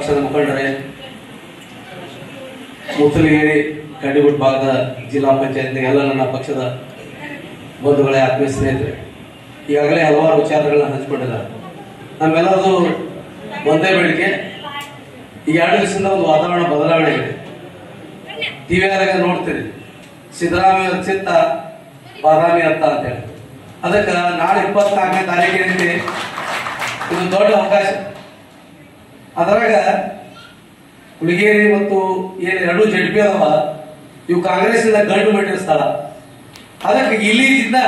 ಪಕ್ಷದ ಮುಖಂಡರೇ ಮುಸಲಿಗೇರಿ ಕಡ್ಡಿಗುಡ್ ಭಾಗದ ಜಿಲ್ಲಾ ಪಂಚಾಯತ್ ಎಲ್ಲ ನನ್ನ ಪಕ್ಷದ ಬಂಧುಗಳೇ ಆತ್ಮೀಯ ಸ್ನೇಹಿತರೆ ಈಗಾಗಲೇ ಹಲವಾರು ವಿಚಾರಗಳನ್ನ ಹಂಚಿಕೊಂಡಿದ್ದಾರೆ ನಮ್ಮೆಲ್ಲರದು ಒಂದೇ ಬೇಡಿಕೆ ಈಗ ಎರಡು ದಿವಸದಿಂದ ಒಂದು ವಾತಾವರಣ ಬದಲಾವಣೆ ಇದೆ ಟಿವಿಯಾದಾಗ ನೋಡ್ತೀರಿ ಸಿದ್ದರಾಮಯ್ಯ ಚಿತ್ತ ಬಾದಾಮಿ ಅತ್ತ ಅಂತೇಳಿ ಅದಕ್ಕೆ ನಾಳೆ ಇಪ್ಪತ್ನಾಲ್ಕನೇ ತಾರೀಕಿನಲ್ಲಿ ಇದು ದೊಡ್ಡ ಅವಕಾಶ ಅದರಾಗ ಹುಲಿಗೇರಿ ಮತ್ತು ಏನು ಎರಡು ಜಡ್ ಪಿ ಅದಾವ ಇವು ಕಾಂಗ್ರೆಸ್ಸಿಂದ ಗಂಡು ಮಟ್ಟಿನ ಸ್ಥಳ ಅದಕ್ಕೆ ಇಲ್ಲಿಂದ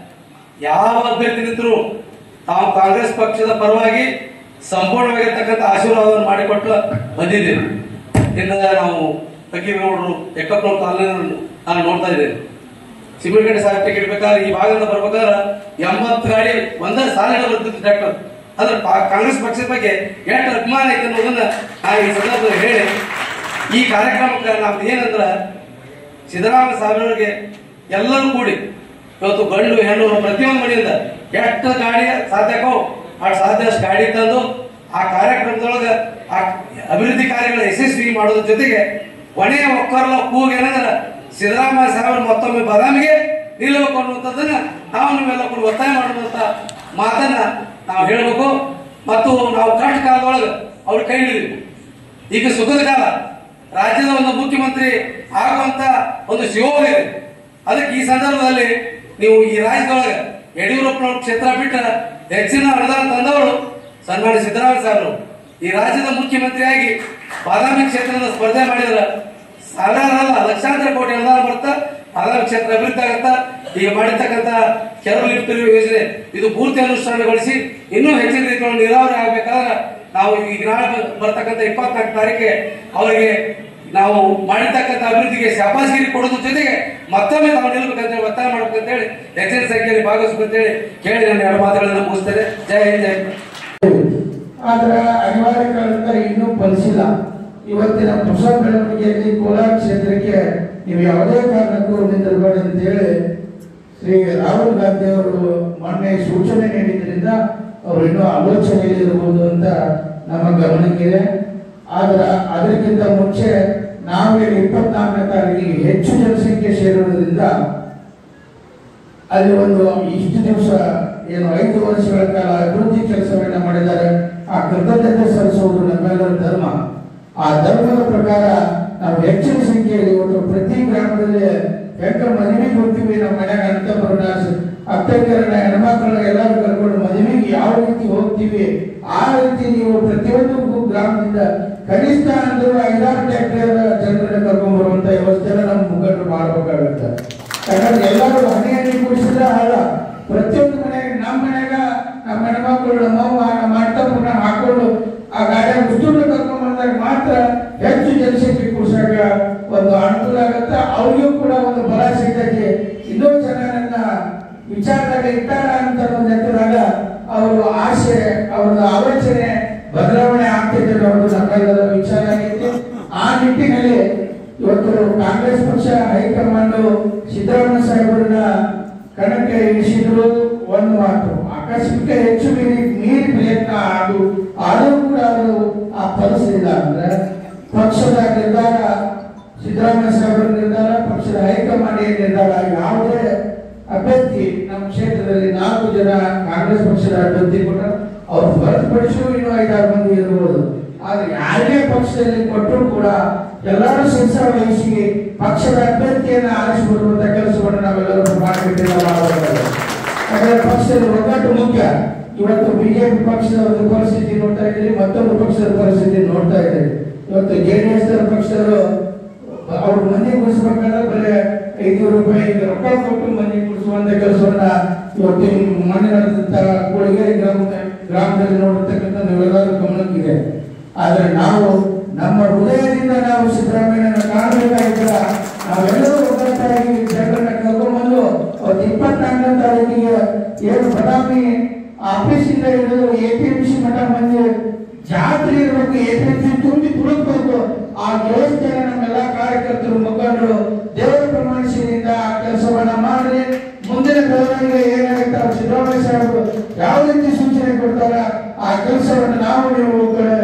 ಯಾವ ಅಭ್ಯರ್ಥಿ ನಿಂತರು ತಾವು ಕಾಂಗ್ರೆಸ್ ಪಕ್ಷದ ಪರವಾಗಿ ಸಂಪೂರ್ಣವಾಗಿರ್ತಕ್ಕಂಥ ಆಶೀರ್ವಾದವನ್ನು ಮಾಡಿಕೊಟ್ಟು ಬಂದಿದ್ದೇವೆ ಇನ್ನು ನಾವು ತಗ್ಗಿಗೌಡರು ಎಕ್ಕಪ್ಪನವ್ರ ಕಾಲನಿ ನಾನು ನೋಡ್ತಾ ಇದ್ದೇನೆ ಸಿಮೆಂಟ್ ಸಾಹೇಬ್ ಟಿಕೆಟ್ ಬೇಕಾದ್ರೆ ಈ ಭಾಗದಿಂದ ಬರ್ಬೇಕಾದ್ರೆ ಎಂಬತ್ತು ಗಾಡಿ ಒಂದೇ ಸಾಲಿನ ಬರ್ತಿತ್ತು ಡಾಕ್ಟರ್ ಅದ್ರ ಪಾ- ಕಾಂಗ್ರೆಸ್ ಪಕ್ಷದ ಬಗ್ಗೆ ಎಷ್ಟು ಅಭಿಮಾನ ಐತೆ ಅನ್ನೋದನ್ನ ನಾ ಈ ಸಂದರ್ಭದಲ್ಲಿ ಹೇಳಿ ಈ ಕಾರ್ಯಕ್ರಮಕ್ಕೆ ನಮ್ದು ಏನಂದ್ರ ಸಿದ್ದರಾಮಯ್ಯ ಸಾಹೇಬರಿಗೆ ಎಲ್ಲರೂ ಕೂಡಿ ಇವತ್ತು ಗಂಡು ಹೆಣ್ಣು ಪ್ರತಿಯೊಂದು ಮನೆಯಿಂದ ಎಷ್ಟು ಗಾಡಿ ಸಾಧ್ಯಕೋ ಅಷ್ಟು ಸಾಧ್ಯ ಅಷ್ಟು ಗಾಡಿ ತಂದು ಆ ಕಾರ್ಯಕ್ರಮದೊಳಗ ಆ ಅಭಿವೃದ್ಧಿ ಕಾರ್ಯಗಳ ಯಶಸ್ವಿ ಮಾಡೋದ್ರ ಜೊತೆಗೆ ಕೊನೆಯ ಒಕ್ಕರಲ ಕೂಗು ಏನಂದ್ರ ಸಿದ್ದರಾಮಯ್ಯ ಸಾಹೇಬರು ಮತ್ತೊಮ್ಮೆ ಬಾದಾಮಿಗೆ ನಿಲ್ಲಬೇಕು ಅನ್ನುವಂಥದ್ದನ್ನ ನಾವು ನೀವೆಲ್ಲ ಕೂಡ ಒತ್ತಾಯ ಮಾಡುವಂತ ಮಾತನ್ನ ನಾವು ಹೇಳಬೇಕು ಮತ್ತು ನಾವು ಕಷ್ಟ ಕಾಲದೊಳಗೆ ಅವ್ರ ಕೈ ಹಿಡಿದ್ವಿ ಈಗ ಸುಖದ ಕಾಲ ರಾಜ್ಯದ ಒಂದು ಮುಖ್ಯಮಂತ್ರಿ ಆಗುವಂತ ಒಂದು ಶಿವೋಗ ಇದೆ ಅದಕ್ಕೆ ಈ ಸಂದರ್ಭದಲ್ಲಿ ನೀವು ಈ ರಾಜ್ಯದೊಳಗೆ ಯಡಿಯೂರಪ್ಪನವ್ರ ಕ್ಷೇತ್ರ ಬಿಟ್ಟ ಹೆಚ್ಚಿನ ಅನುದಾನ ತಂದವರು ಸನ್ಮಾನ್ಯ ಸಿದ್ದರಾಮಯ್ಯ ಸಾಹೇಬರು ಈ ರಾಜ್ಯದ ಮುಖ್ಯಮಂತ್ರಿಯಾಗಿ ಬಾದಾಮಿ ಕ್ಷೇತ್ರದ ಸ್ಪರ್ಧೆ ಮಾಡಿದ್ರ ಸಾವಿರಾರಲ್ಲ ಲಕ್ಷಾಂತರ ಕೋಟಿ ಅನುದಾನ ಬರ್ತಾ ಬಾದಾಮಿ ಕ್ಷೇತ್ರ ಅಭಿವೃದ್ಧಿ ಆಗತ್ತ ಈಗ ಮಾಡಿರ್ತಕ್ಕಂಥ ಕೆರೆ ಲಿಫ್ಟ್ ಯೋಜನೆ ಇದು ಪೂರ್ತಿ ಅನುಷ್ಠಾನಗೊಳಿಸಿ ಇನ್ನೂ ಹೆಚ್ಚಿನ ರೀತಿಯಲ್ಲಿ ನೀರಾವರಿ ಆಗ್ಬೇಕಾದ್ರೆ ನಾವು ಈಗ ನಾಳೆ ಬ- ಬರ್ತಕ್ಕಂಥ ಇಪ್ಪತ್ನಾಲ್ಕು ತಾರೀಕಿಗೆ ಅವರಿಗೆ ನಾವು ಮಾಡಿರ್ತಕ್ಕಂಥ ಅಭಿವೃದ್ಧಿಗೆ ಶಾಬಾಸ್ಗಿರಿ ಕೊಡೋದ್ರ ಜೊತೆಗೆ ಮತ್ತೊಮ್ಮೆ ತಾವು ನಿಲ್ಬೇಕಂತ ಹೇಳಿ ಒತ್ತಾಯ ಮಾಡ್ಬೇಕಂತ ಹೇಳಿ ಹೆಚ್ಚಿನ ಸಂಖ್ಯೆಯಲ್ಲಿ ಭಾಗವಹಿಸಬೇಕಂತ ಹೇಳಿ ಕೇಳಿ ನನ್ನ ಎರಡು ಮಾತುಗಳನ್ನು ಮುಗಿಸ್ತೇನೆ ಜೈ ಹಿಂದ್ ಜೈ ಭಾರತ್. ಆದ್ರೆ ಅನಿವಾರ್ಯ ಕಾರಣದಿಂದ ಇನ್ನೂ ಫಲಿಸಿಲ್ಲ ಇವತ್ತಿನ ಹೊಸ ಬೆಳವಣಿಗೆಯಲ್ಲಿ ಕೋಲಾರ ಕ್ಷೇತ್ರಕ್ಕೆ ನೀವು ಯಾವುದೇ ಕಾರಣಕ್ಕೂ ನಿಂದಿರಬೇಡಿ ಅಂತ ಹೇಳಿ ಶ್ರೀ ರಾಹುಲ್ ಗಾಂಧಿ ಅವರು ಮೊನ್ನೆ ಸೂಚನೆ ನೀಡಿದ್ರಿಂದ ಅವರು ಇನ್ನೂ ಆಲೋಚನೆಯಲ್ಲಿ ಇರಬಹುದು ಅಂತ ನಮ್ಮ ಗಮನಕ್ಕಿದೆ ಆದ್ರೆ ಅದಕ್ಕಿಂತ ಮುಂಚೆ ನಾವು ಈಗ ಇಪ್ಪತ್ನಾಲ್ಕನೇ ತಾರೀಕಿಗೆ ಹೆಚ್ಚು ಜನಸಂಖ್ಯೆ ಸೇರುವುದರಿಂದ ಅಲ್ಲಿ ಒಂದು ಇಷ್ಟು ದಿವಸ ಏನು ಐದು ವರ್ಷಗಳ ಕಾಲ ಅಭಿವೃದ್ಧಿ ಕೆಲಸವನ್ನ ಮಾಡಿದ್ದಾರೆ ಆ ಕೃತಜ್ಞತೆ ಸಲ್ಲಿಸುವುದು ನಮ್ಮೆಲ್ಲರ ಧರ್ಮ ಆ ಧರ್ಮದ ಪ್ರಕಾರ ನಾವು ಹೆಚ್ಚಿನ ಸಂಖ್ಯೆಯಲ್ಲಿ ಇವತ್ತು ಪ್ರತಿ ಗ್ರಾಮದಲ್ಲಿ ಹೆಂಗ ಮದುವೆಗೆ ಹೋಗ್ತೀವಿ ನಮ್ಮ ಮನ್ಯಾಗ ಅಂತಂಬರನ್ನ ಅತ್ತಂಗರನ್ನ ಹೆಣ್ಮಕ್ಳನ್ನ ಎಲ್ಲರೂ ಕರ್ಕೊಂಡು ಮದುವೆಗೆ ಯಾವ ರೀತಿ ಹೋಗ್ತೀವಿ ಆ ರೀತಿ ನೀವು ಪ್ರತಿಯೊಂದು ಗು- ಗ್ರಾಮದಿಂದ ಕನಿಷ್ಠ ಅಂದ್ರೆ ಐದಾರು ಟ್ಯಾಕ್ಟರ್ ಜನರನ್ನ ಕರ್ಕೊಂಡ್ ಬರುವಂತ ವ್ಯವಸ್ಥೆನ ನಮ್ಮ ಮುಖಂಡರು ಮಾಡ್ಬೇಕಾಗುತ್ತೆ ಯಾಕಂದ್ರೆ ಎಲ್ಲರೂ ಹನಿ ಹನಿ ಕುಡಿಸಿದ್ರೆ ಅಲ್ಲ ಪ್ರತಿಯೊಂದು ಮನೆಗೆ ನಮ್ಮ ಮನೆಯಾಗ ನಮ್ಮ ಹೆಣ್ಮಕ್ಳು ನಮ್ಮವ್ವ ನಮ್ಮ ಅಣ್ಣತಮ್ಮನ ಹಾಕೊಂಡು ಆ ಗಾಡಿಯ ಮುಸ್ತೂರ್ನ ಕರ್ಕೊಂಡ್ ಬಂದಾಗ ಮಾತ್ರ ಹೆಚ್ಚು ಜನಸಂಖ್ಯೆ ಕುಡಿಸಾಕ ಒಂದು ಅನುಕೂಲ ಆಗತ್ತೆ ಅವ್ರಿಗೂ ಕೂಡ ಒಂದು ಬಲ ಸಿಗ್ತೈತಿ ಇನ್ನೂ ಜನರನ್ನ ವಿಚಾರದಾಗ ಇಟ್ಟಾರ ಅಂತ ಒಂದು ನೆಟ್ಟಿದಾಗ ಅವರು ಆಸೆ ಅವರ ಆಲೋಚನೆ ಬದಲಾವಣೆ ಆಗ್ತೈತೆ ಅನ್ನೋದು ನಮ್ಮೆಲ್ಲರ ವಿಚಾರ ಆಗೈತಿ ಆ ನಿಟ್ಟಿನಲ್ಲಿ ಇವತ್ತು ಕಾಂಗ್ರೆಸ್ ಪಕ್ಷ ಹೈಕಮಾಂಡ್ ಸಿದ್ದರಾಮಯ್ಯ ಸಾಹೇಬರನ್ನ ಕಣಕ್ಕೆ ಇಳಿಸಿದ್ರು ಒಂದು ಮಾತು ಆಕಸ್ಮಿಕ ಹೆಚ್ಚು ಮೀರಿ ಮೀರಿ ಪ್ರಯತ್ನ ಅದು ಆದರೂ ಕೂಡ ಅದು ಆ ಫಲಿಸಲಿಲ್ಲ ಅಂದ್ರೆ ಪಕ್ಷದ ನಿರ್ಧಾರ ಸಿದ್ದರಾಮಯ್ಯ ಸಾಹೇಬರ ನಿರ್ಧಾರ ಪಕ್ಷದ ಹೈಕಮಾಂಡ್ ಏನ್ ನಿರ್ಧಾರ ಯಾವುದೇ ಅಭ್ಯರ್ಥಿ ನಮ್ಮ ಕ್ಷೇತ್ರದಲ್ಲಿ ನಾಲ್ಕು ಜನ ಕಾಂಗ್ರೆಸ್ ಪಕ್ಷದ ಅಭ್ಯರ್ಥಿ ಕೊಟ್ಟರು ಅವ್ರು ಹೊರತುಪಡಿಸಲು ಇನ್ನೂ ಐದಾರು ಮಂದಿ ಇರಬಹುದು ಆದ್ರೆ ಯಾರೇ ಪಕ್ಷದಲ್ಲಿ ಕೊಟ್ಟರು ಕೂಡ ಎಲ್ಲರೂ ಶಿಕ್ಷಣ ವಹಿಸಿ ಪಕ್ಷದ ಅಭ್ಯರ್ಥಿಯನ್ನ ಆರಿಸಿಬಿಡುವಂತ ಕೆಲಸವನ್ನು ನಾವೆಲ್ಲರೂ ಮಾಡಬೇಕಿಲ್ಲ ಮಾಡಬೇಕಾಗಿದೆ ಯಾಕಂದ್ರೆ ಪಕ್ಷದ ಒಗ್ಗಟ್ಟು ಮುಖ್ಯ ಇವತ್ತು ಬಿಜೆಪಿ ಪಕ್ಷದ ಒಂದು ಪರಿಸ್ಥಿತಿ ನೋಡ್ತಾ ಇದ್ದೀರಿ ಮತ್ತೊಂದು ಪಕ್ಷದ ಪರಿಸ್ಥಿತಿ ನೋಡ್ತಾ ಇದ್ದೀರಿ ಇವತ್ತು ಜೆಡಿಎಸ್ ಪಕ್ಷದವರು ಅವ್ರ ಮನೆ ಗುಡಿಸ್ಬೇಕಾದ್ರೆ ಬರೀ ಐನೂರು ರೂಪಾಯಿ ರೊಕ್ಕ ಕೊಟ್ಟು ಮನೆ ಗುಡಿಸುವಂತ ಕೆಲಸವನ್ನ ಇವತ್ತು ಈ ಮನೆ ನಡೆದಂತ ಕೋಳಿಗೇರಿ ಗ್ರಾಮ ಗ್ರಾಮದಲ್ಲಿ ನೋಡಿರ್ತಕ್ಕಂಥ ನೀವೆಲ್ಲರೂ ಗಮನಕ್ಕಿದೆ ಆದ್ರೆ ನಾವು ನಮ್ಮ ಹೃದಯದಿಂದ ನಾವು ಸಿದ್ದರಾಮಯ್ಯನ ಕಾಣಬೇಕಾಗಿಲ್ಲ ನಾವೆಲ್ಲರೂ ಒಗ್ಗಟ್ಟಾಗಿ ಜನರನ್ನ ಕರ್ಕೊಂಡ್ಬಂದು ಅವತ್ತು ಇಪ್ಪತ್ನಾಲ್ಕನೇ ತಾರೀಕಿಗೆ ಏನು ಬದಾಮಿ ಆಫೀಸಿಂದ ಹಿಡಿದು ಎ ಪಿ ಎಂ ಸಿ ಮಠ ಬಂದು ಜಾತ್ರೆ ಇರಬೇಕು ಎ ಪಿ ಎಂ ಸಿ ತುಂಬಿ ತುಳುಕ್ಬೇಕು ಆ ವ್ಯವಸ್ಥೆನ ನಮ್ಮೆಲ್ಲ ಕಾರ್ಯಕರ್ತರು ಮುಖಂಡರು ದೇವರ ಪ್ರಮಾಣಿಸಿನಿಂದ ಆ ಕೆಲಸವನ್ನ ಮಾಡಿ ಮುಂದಿನ ಬೆಳವಣಿಗೆ ಏನಾಗುತ್ತೆ ಅವ್ರು ಸಿದ್ದರಾಮಯ್ಯ ಸಾಹೇಬರು ಯಾವ ರೀತಿ ಸೂಚನೆ ಕೊಡ್ತಾರ ಆ ಕೆಲಸವನ್ನು ನಾವು ನೀವು ಕಡೆ